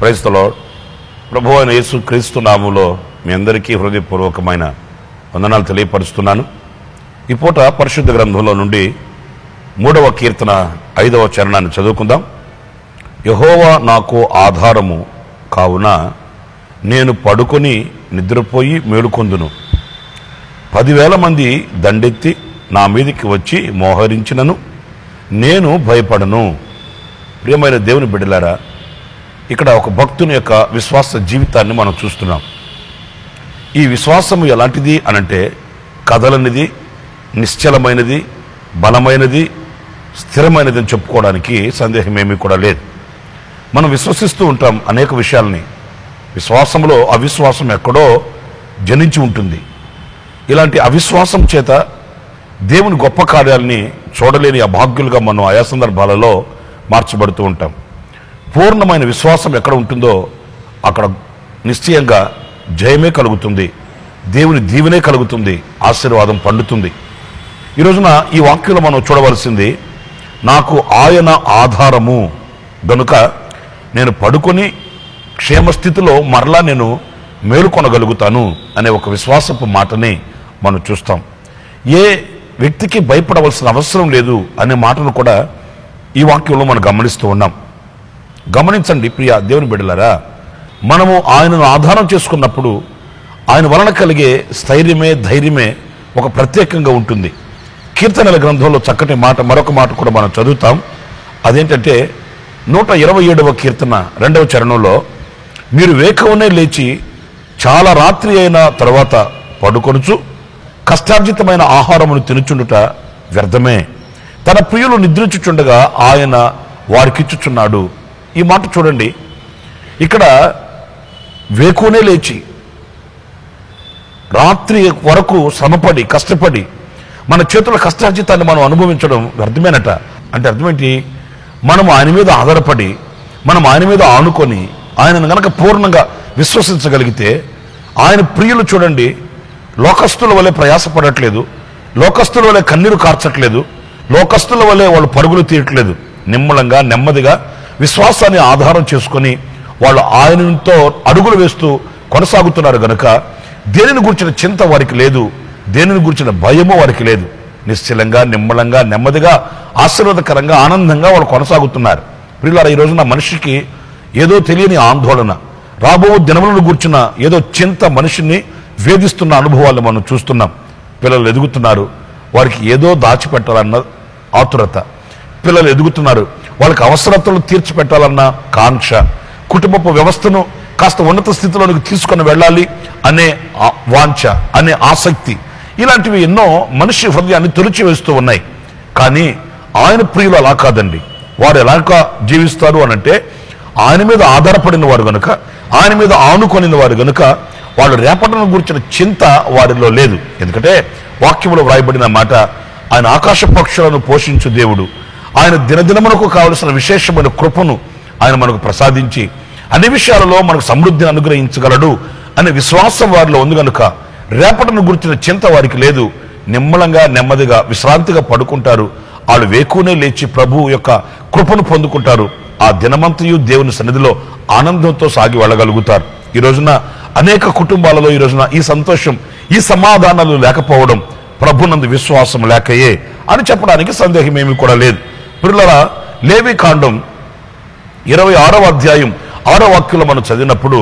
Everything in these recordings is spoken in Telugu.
క్రైస్తలో ప్రభు అయిన యేసు క్రీస్తు నామంలో మీ అందరికీ హృదయపూర్వకమైన వందనాలు తెలియపరుస్తున్నాను ఈ పూట పరిశుద్ధ గ్రంథంలో నుండి మూడవ కీర్తన ఐదవ చరణాన్ని చదువుకుందాం యహోవా నాకు ఆధారము కావున నేను పడుకొని నిద్రపోయి మేలుకొందును పదివేల మంది దండెత్తి నా మీదికి వచ్చి మోహరించినను నేను భయపడను ప్రియమైన దేవుని బిడ్డలారా ఇక్కడ ఒక భక్తుని యొక్క విశ్వాస జీవితాన్ని మనం చూస్తున్నాం ఈ విశ్వాసము ఎలాంటిది అనంటే కదలనిది నిశ్చలమైనది బలమైనది స్థిరమైనది అని చెప్పుకోవడానికి సందేహం ఏమీ కూడా లేదు మనం విశ్వసిస్తూ ఉంటాం అనేక విషయాల్ని విశ్వాసంలో అవిశ్వాసం ఎక్కడో జనించి ఉంటుంది ఇలాంటి అవిశ్వాసం చేత దేవుని గొప్ప కార్యాలని చూడలేని అభాగ్యులుగా మనం ఆయా సందర్భాలలో మార్చబడుతూ ఉంటాం పూర్ణమైన విశ్వాసం ఎక్కడ ఉంటుందో అక్కడ నిశ్చయంగా జయమే కలుగుతుంది దేవుని దీవెనే కలుగుతుంది ఆశీర్వాదం పండుతుంది ఈ రోజున ఈ వాక్యంలో మనం చూడవలసింది నాకు ఆయన ఆధారము గనుక నేను పడుకొని క్షేమస్థితిలో మరలా నేను మేలుకొనగలుగుతాను అనే ఒక విశ్వాసపు మాటని మనం చూస్తాం ఏ వ్యక్తికి భయపడవలసిన అవసరం లేదు అనే మాటను కూడా ఈ వాక్యంలో మనం గమనిస్తూ ఉన్నాం గమనించండి ప్రియ దేవుని బిడ్డలారా మనము ఆయనను ఆధారం చేసుకున్నప్పుడు ఆయన వలన కలిగే స్థైర్యమే ధైర్యమే ఒక ప్రత్యేకంగా ఉంటుంది కీర్తనల గ్రంథంలో చక్కటి మాట మరొక మాట కూడా మనం చదువుతాం అదేంటంటే నూట ఇరవై ఏడవ కీర్తన రెండవ చరణంలో మీరు వేకవనే లేచి చాలా రాత్రి అయిన తర్వాత పడుకొనుచు కష్టార్జితమైన ఆహారమును తినుచుండుట వ్యర్థమే తన ప్రియులు నిద్రించుచుండగా ఆయన వారికిచ్చుచున్నాడు ఈ మాట చూడండి ఇక్కడ వేకునే లేచి రాత్రి వరకు శ్రమపడి కష్టపడి మన చేతుల కష్టార్జితాన్ని మనం అనుభవించడం వ్యర్థమేనట అంటే అర్థమేంటి మనం ఆయన మీద ఆధారపడి మనం ఆయన మీద ఆనుకొని ఆయనను గనక పూర్ణంగా విశ్వసించగలిగితే ఆయన ప్రియులు చూడండి లోకస్తుల వలె ప్రయాసపడట్లేదు లోకస్తుల వలె కన్నీరు కార్చట్లేదు లోకస్తుల వలె వాళ్ళు పరుగులు తీయట్లేదు నిమ్మలంగా నెమ్మదిగా విశ్వాసాన్ని ఆధారం చేసుకొని వాళ్ళు ఆయనతో అడుగులు వేస్తూ కొనసాగుతున్నారు గనుక దేనిని గురించిన చింత వారికి లేదు దేనిని గురించిన భయము వారికి లేదు నిశ్చలంగా నిమ్మలంగా నెమ్మదిగా ఆశీర్వాదకరంగా ఆనందంగా వాళ్ళు కొనసాగుతున్నారు ప్రియులారా ఈ రోజున మనిషికి ఏదో తెలియని ఆందోళన రాబో దినములను గుర్చిన ఏదో చింత మనిషిని వేధిస్తున్న అనుభవాలను మనం చూస్తున్నాం పిల్లలు ఎదుగుతున్నారు వారికి ఏదో దాచిపెట్టాలన్న ఆతురత పిల్లలు ఎదుగుతున్నారు వాళ్ళకి అవసరతలు తీర్చిపెట్టాలన్న కాంక్ష కుటుంబపు వ్యవస్థను కాస్త ఉన్నత స్థితిలోనికి తీసుకొని వెళ్ళాలి అనే ఆ- వాంఛ అనే ఆసక్తి ఇలాంటివి ఎన్నో మనిషి హృదయాన్ని తొలిచి వేస్తూ ఉన్నాయి కానీ ఆయన ప్రియులు అలా కాదండి వారు ఎలాగా జీవిస్తారు అనంటే ఆయన మీద ఆధారపడిన వారు గనుక ఆయన మీద ఆనుకొనిన వారు గనుక వాళ్ళు రేపటను గురించిన చింత వారిలో లేదు ఎందుకంటే వాక్యములో వ్రాయబడిన మాట ఆయన ఆకాశ పక్షులను పోషించు దేవుడు ఆయన దినదినమునకు కావలసిన విశేషమైన కృపను ఆయన మనకు ప్రసాదించి అన్ని విషయాలలో మనకు సమృద్ధిని అనుగ్రహించగలడు అనే విశ్వాసం వారిలో ఉంది కనుక రేపటిని గురించిన చింత వారికి లేదు నిమ్మలంగా నెమ్మదిగా విశ్రాంతిగా పడుకుంటారు వాళ్ళు వేకునే లేచి ప్రభు యొక్క కృపను పొందుకుంటారు ఆ దినమంతయు దేవుని సన్నిధిలో ఆనందంతో సాగి వెళ్ళగలుగుతారు ఈ రోజున అనేక కుటుంబాలలో ఈ రోజున ఈ సంతోషం ఈ సమాధానాలు లేకపోవడం ప్రభునందు విశ్వాసం లేకయే అని చెప్పడానికి సందేహం ఏమీ కూడా లేదు పిల్లల లేవి కాండం ఇరవై ఆరవ అధ్యాయం ఆరో వాక్యంలో మనం చదివినప్పుడు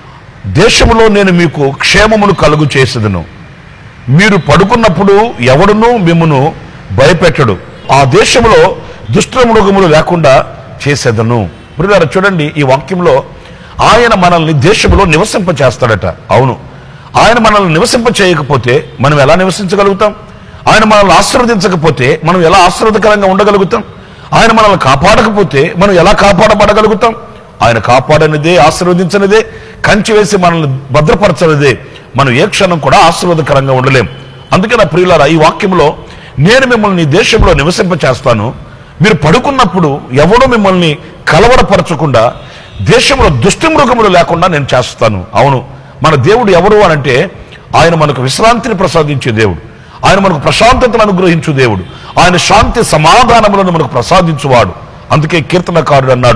దేశంలో నేను మీకు క్షేమమును కలుగు చేసేదను మీరు పడుకున్నప్పుడు ఎవడునూ మిమ్మును భయపెట్టడు ఆ దేశంలో దుష్టమృగములు లేకుండా చేసేదను ఇప్పుడు చూడండి ఈ వాక్యంలో ఆయన మనల్ని దేశంలో నివసింప చేస్తాడట అవును ఆయన మనల్ని నివసింప చేయకపోతే మనం ఎలా నివసించగలుగుతాం ఆయన మనల్ని ఆశీర్వదించకపోతే మనం ఎలా ఆశీర్వదకరంగా ఉండగలుగుతాం ఆయన మనల్ని కాపాడకపోతే మనం ఎలా కాపాడబడగలుగుతాం ఆయన కాపాడనిదే ఆశీర్వదించనిదే కంచి వేసి మనల్ని భద్రపరచనిదే మనం ఏ క్షణం కూడా ఆశీర్వాదకరంగా ఉండలేం అందుకే నా ప్రియులారా ఈ వాక్యంలో నేను మిమ్మల్ని ఈ దేశంలో నివసింప చేస్తాను మీరు పడుకున్నప్పుడు ఎవడో మిమ్మల్ని కలవరపరచకుండా దేశంలో దుష్టి మృగములు లేకుండా నేను చేస్తాను అవును మన దేవుడు ఎవరు అనంటే ఆయన మనకు విశ్రాంతిని ప్రసాదించే దేవుడు ఆయన మనకు ప్రశాంతతను అనుగ్రహించు దేవుడు ఆయన శాంతి సమాధానములను మనకు ప్రసాదించువాడు అందుకే కీర్తనకారుడు అన్నాడు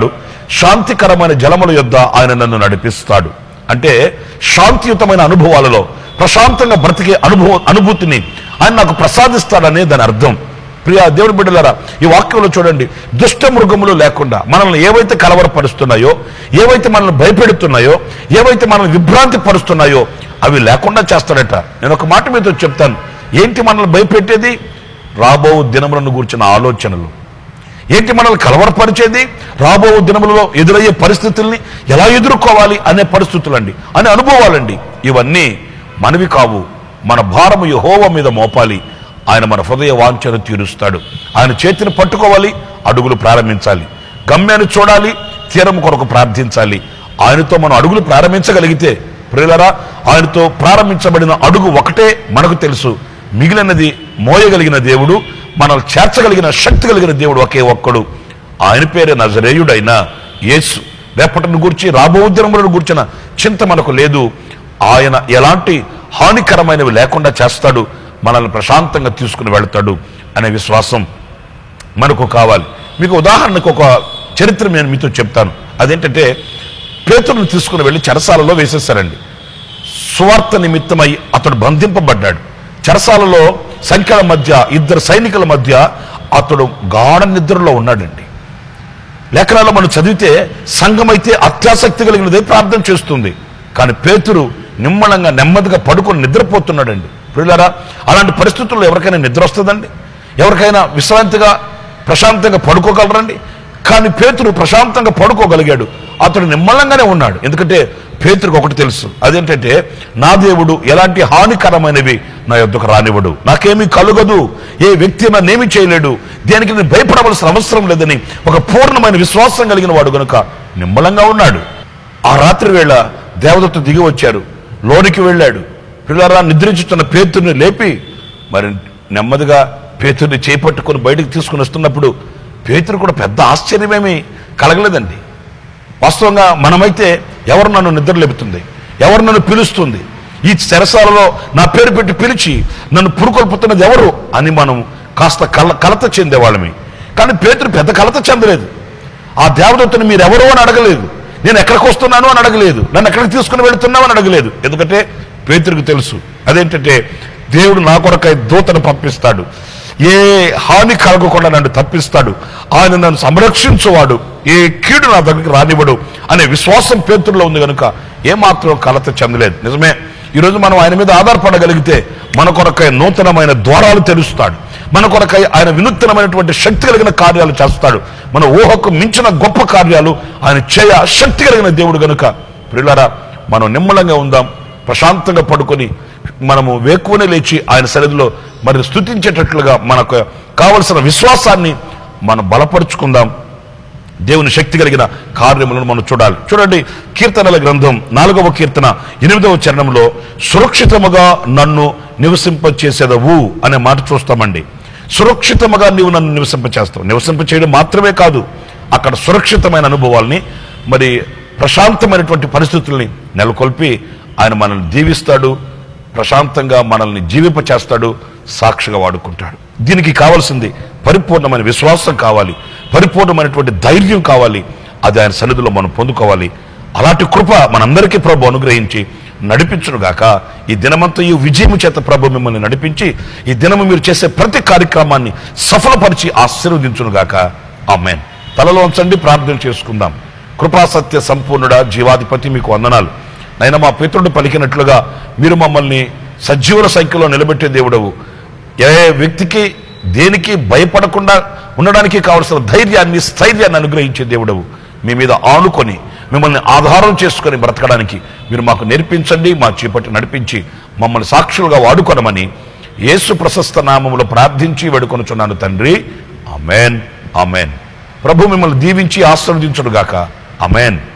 శాంతికరమైన జలముల యొద్ద ఆయన నన్ను నడిపిస్తాడు అంటే శాంతియుతమైన అనుభవాలలో ప్రశాంతంగా బ్రతికే అనుభవ అనుభూతిని ఆయన నాకు ప్రసాదిస్తాడనే దాని అర్థం ప్రియా దేవుడి బిడ్డలారా ఈ వాక్యంలో చూడండి దుష్ట మృగములు లేకుండా మనల్ని ఏవైతే కలవరపరుస్తున్నాయో ఏవైతే మనల్ని భయపెడుతున్నాయో ఏవైతే మనల్ని విభ్రాంతి పరుస్తున్నాయో అవి లేకుండా చేస్తాడట నేను ఒక మాట మీతో చెప్తాను ఏంటి మనల్ని భయపెట్టేది రాబో దినములను గూర్చిన ఆలోచనలు ఏంటి మనల్ని కలవరపరిచేది రాబో దినములలో ఎదురయ్యే పరిస్థితుల్ని ఎలా ఎదుర్కోవాలి అనే పరిస్థితులండి అనే అనుభవాలండి ఇవన్నీ మనవి కావు మన భారము యహోవ మీద మోపాలి ఆయన మన హృదయ వాంఛను తీరుస్తాడు ఆయన చేతిని పట్టుకోవాలి అడుగులు ప్రారంభించాలి గమ్యాన్ని చూడాలి తీరం కొరకు ప్రార్థించాలి ఆయనతో మనం అడుగులు ప్రారంభించగలిగితే ప్రియులరా ఆయనతో ప్రారంభించబడిన అడుగు ఒకటే మనకు తెలుసు మిగిలినది మోయగలిగిన దేవుడు మనల్ని చేర్చగలిగిన శక్తి కలిగిన దేవుడు ఒకే ఒక్కడు ఆయన పేరే నజరేయుడైన యేసు రేపటిని గురించి రాబో దినములను గురించిన చింత మనకు లేదు ఆయన ఎలాంటి హానికరమైనవి లేకుండా చేస్తాడు మనల్ని ప్రశాంతంగా తీసుకుని వెళ్తాడు అనే విశ్వాసం మనకు కావాలి మీకు ఉదాహరణకు ఒక చరిత్ర నేను మీతో చెప్తాను అదేంటంటే పేతురుని తీసుకుని వెళ్ళి చెరసాలలో వేసేస్తారండి సువార్త నిమిత్తమై అతడు బంధింపబడ్డాడు చెరసాలలో సంఖ్యల మధ్య ఇద్దరు సైనికుల మధ్య అతడు గాఢ నిద్రలో ఉన్నాడండి లేఖనాల్లో మనం చదివితే సంఘం అయితే అత్యాసక్తి కలిగినదే ప్రార్థన చేస్తుంది కానీ పేతురు నిమ్మళంగా నెమ్మదిగా పడుకొని నిద్రపోతున్నాడండి ప్రియులారా అలాంటి పరిస్థితుల్లో ఎవరికైనా నిద్ర వస్తుందండి ఎవరికైనా విశ్రాంతిగా ప్రశాంతంగా పడుకోగలరండి కానీ పేతురు ప్రశాంతంగా పడుకోగలిగాడు అతడు నిమ్మలంగానే ఉన్నాడు ఎందుకంటే పేతురికి ఒకటి తెలుసు అదేంటంటే నా దేవుడు ఎలాంటి హానికరమైనవి నా యొద్దకు రానివ్వడు నాకేమీ కలుగదు ఏ వ్యక్తి నన్నేమీ చేయలేడు దేనికి నేను భయపడవలసిన అవసరం లేదని ఒక పూర్ణమైన విశ్వాసం కలిగిన వాడు గనుక నిమ్మలంగా ఉన్నాడు ఆ రాత్రి వేళ దేవదత్త దిగి వచ్చారు లోనికి వెళ్ళాడు పిల్లరా నిద్రించుతున్న పేతుర్ని లేపి మరి నెమ్మదిగా పేతుర్ని చేపట్టుకొని బయటికి తీసుకుని వస్తున్నప్పుడు పేతురు కూడా పెద్ద ఆశ్చర్యమేమీ కలగలేదండి వాస్తవంగా మనమైతే ఎవరు నన్ను నిద్ర లేపుతుంది ఎవరు నన్ను పిలుస్తుంది ఈ చెరసాలలో నా పేరు పెట్టి పిలిచి నన్ను పురుకొల్పుతున్నది ఎవరు అని మనం కాస్త కల కలత చెందేవాళ్ళమి కానీ పేతురు పెద్ద కలత చెందలేదు ఆ దేవదత్తుని మీరు ఎవరు అని అడగలేదు నేను ఎక్కడికి వస్తున్నాను అని అడగలేదు నన్ను ఎక్కడికి తీసుకుని వెళుతున్నావు అని అడగలేదు ఎందుకంటే పేతురికి తెలుసు అదేంటంటే దేవుడు నా కొరకై దూతను పంపిస్తాడు ఏ హాని కలగకుండా నన్ను తప్పిస్తాడు ఆయన నన్ను సంరక్షించువాడు ఏ కీడు నా దగ్గరికి రానివ్వడు అనే విశ్వాసం పేతుల్లో ఉంది కనుక ఏమాత్రం కలత చెందలేదు నిజమే ఈరోజు మనం ఆయన మీద ఆధారపడగలిగితే మన కొరకై నూతనమైన ద్వారాలు తెరుస్తాడు మన కొరకై ఆయన వినూత్నమైనటువంటి శక్తి కలిగిన కార్యాలు చేస్తాడు మన ఊహకు మించిన గొప్ప కార్యాలు ఆయన చేయ శక్తి కలిగిన దేవుడు గనుక ప్రియులారా మనం నిమ్మలంగా ఉందాం ప్రశాంతంగా పడుకొని మనము వేకువనే లేచి ఆయన సన్నిధిలో మరి స్థుతించేటట్లుగా మనకు కావలసిన విశ్వాసాన్ని మనం బలపరుచుకుందాం దేవుని శక్తి కలిగిన కార్యములను మనం చూడాలి చూడండి కీర్తనల గ్రంథం నాలుగవ కీర్తన ఎనిమిదవ చరణంలో సురక్షితముగా నన్ను నివసింపచేసేదవు అనే మాట చూస్తామండి సురక్షితముగా నీవు నన్ను నివసింపచేస్తావు నివసింప చేయడం మాత్రమే కాదు అక్కడ సురక్షితమైన అనుభవాల్ని మరి ప్రశాంతమైనటువంటి పరిస్థితుల్ని నెలకొల్పి ఆయన మనల్ని దీవిస్తాడు ప్రశాంతంగా మనల్ని జీవింప చేస్తాడు సాక్షిగా వాడుకుంటాడు దీనికి కావాల్సింది పరిపూర్ణమైన విశ్వాసం కావాలి పరిపూర్ణమైనటువంటి ధైర్యం కావాలి అది ఆయన సన్నిధిలో మనం పొందుకోవాలి అలాంటి కృప మనందరికీ ప్రభు అనుగ్రహించి నడిపించునుగాక ఈ దినమంతా ఈ విజయం చేత ప్రభు మిమ్మల్ని నడిపించి ఈ దినము మీరు చేసే ప్రతి కార్యక్రమాన్ని సఫలపరిచి ఆశీర్వదించునుగాక ఆమెన్ తలలో ఉంచండి ప్రార్థన చేసుకుందాం కృపాసత్య సంపూర్ణుడ జీవాధిపతి మీకు వందనాలు నైనా మా పితరుడు పలికినట్లుగా మీరు మమ్మల్ని సజీవుల సంఖ్యలో నిలబెట్టే దేవుడవు ఏ వ్యక్తికి దేనికి భయపడకుండా ఉండడానికి కావలసిన ధైర్యాన్ని స్థైర్యాన్ని అనుగ్రహించే దేవుడవు మీ మీద ఆనుకొని మిమ్మల్ని ఆధారం చేసుకొని బ్రతకడానికి మీరు మాకు నేర్పించండి మా చేపట్టి నడిపించి మమ్మల్ని సాక్షులుగా వాడుకొనమని యేసు ప్రశస్త నామములో ప్రార్థించి వేడుకొనుచున్నాను తండ్రి అమెన్ అమెన్ ప్రభు మిమ్మల్ని దీవించి ఆశీర్వదించుడుగాక అమెన్